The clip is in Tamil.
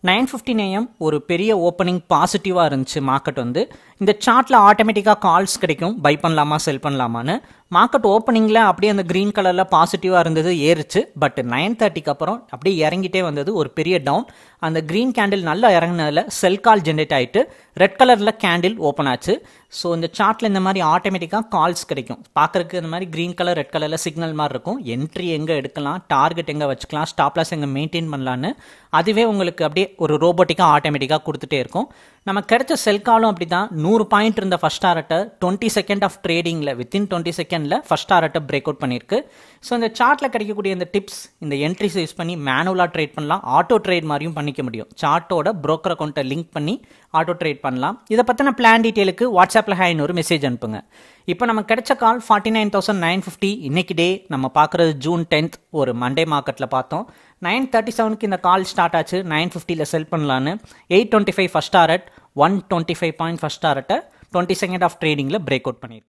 நைன் ஃபிஃப்டின் ஏஎம் ஒரு பெரிய ஓப்பனிங் பாசிட்டிவாக இருந்துச்சு மார்க்கெட் வந்து இந்த சார்ட்டில் ஆட்டோமேட்டிக்காக கால்ஸ் கிடைக்கும் பை பண்ணலாமா செல் பண்ணலாமான்னு மார்க்கெட் ஓப்பனிங்கில் அப்படியே அந்த க்ரீன் கலரில் பாசிட்டிவாக இருந்தது ஏறுச்சு பட் நைன் தேர்ட்டிக்கு அப்புறம் அப்படியே இறங்கிட்டே வந்தது ஒரு பெரிய டவுன் அந்த க்ரீன் கேண்டில் நல்லா இறங்கினதில் செல் கால் ஜென்ரேட் ஆகிட்டு ரெட் கலரில் கேண்டில் ஓப்பன் ஆச்சு ஸோ இந்த சார்ட்டில் இந்த மாதிரி ஆட்டோமேட்டிக்காக கால்ஸ் கிடைக்கும் பார்க்குறதுக்கு இந்த மாதிரி க்ரீன் கலர் ரெட் கலரில் சிக்னல் மாதிரி இருக்கும் என்ட்ரி எங்கே எடுக்கலாம் டார்கெட் எங்கே வச்சுக்கலாம் ஸ்டாப்லாஸ் எங்கே மெயின்டைன் பண்ணலான்னு அதுவே உங்களுக்கு அப்படியே ஒரு ரோபோட்டிக்காக ஆட்டோமேட்டிக்காக கொடுத்துட்டே இருக்கும் நம்ம கிடைச்ச செல் காலும் அப்படி தான் நூறு பாயிண்ட் இருந்த ஃபஸ்ட் டாரட்டை டுவெண்ட்டி செகண்ட் ஆஃப் ட்ரேடிங்கில் வித்தின் டுவெண்ட்டி செகண்டில் ஃபஸ்ட் டாரட்டை பிரேக் அவுட் பண்ணியிருக்கு ஸோ இந்த சார்ட்டில் கிடைக்கக்கூடிய இந்த டிப்ஸ் இந்த என்ட்ரிஸ் யூஸ் பண்ணி மேனுவலாக ட்ரேட் பண்ணலாம் ஆட்டோ ட்ரேட் மாதிரியும் பண்ணிக்க முடியும் சார்ட்டோட broker அக்கௌண்ட்டை லிங்க் பண்ணி ஆட்டோ ட்ரேட் பண்ணலாம் இதை பற்றின பிளான் டீட்டெயிலுக்கு வாட்ஸ்அப்பில் ஹேன்னு ஒரு மெசேஜ் அனுப்புங்க இப்போ நம்ம கிடைச்ச call forty nine thousand nine fifty இன்னைக்கு டே நம்ம பார்க்குறது ஜூன் டென்த் ஒரு மண்டே மார்க்கெட்டில் பார்த்தோம் நைன் தேர்ட்டி செவனுக்கு இந்த கால் ஸ்டார்ட் ஆச்சு நைன் ஃபிஃப்டியில் செல் பண்ணலான்னு eight twenty five first target one twenty five point first டாரட்டை டுவெண்ட்டி செகண்ட் ஆஃப் ட்ரேடிங்கில் பிரேக் அவுட் பண்ணியிருக்கு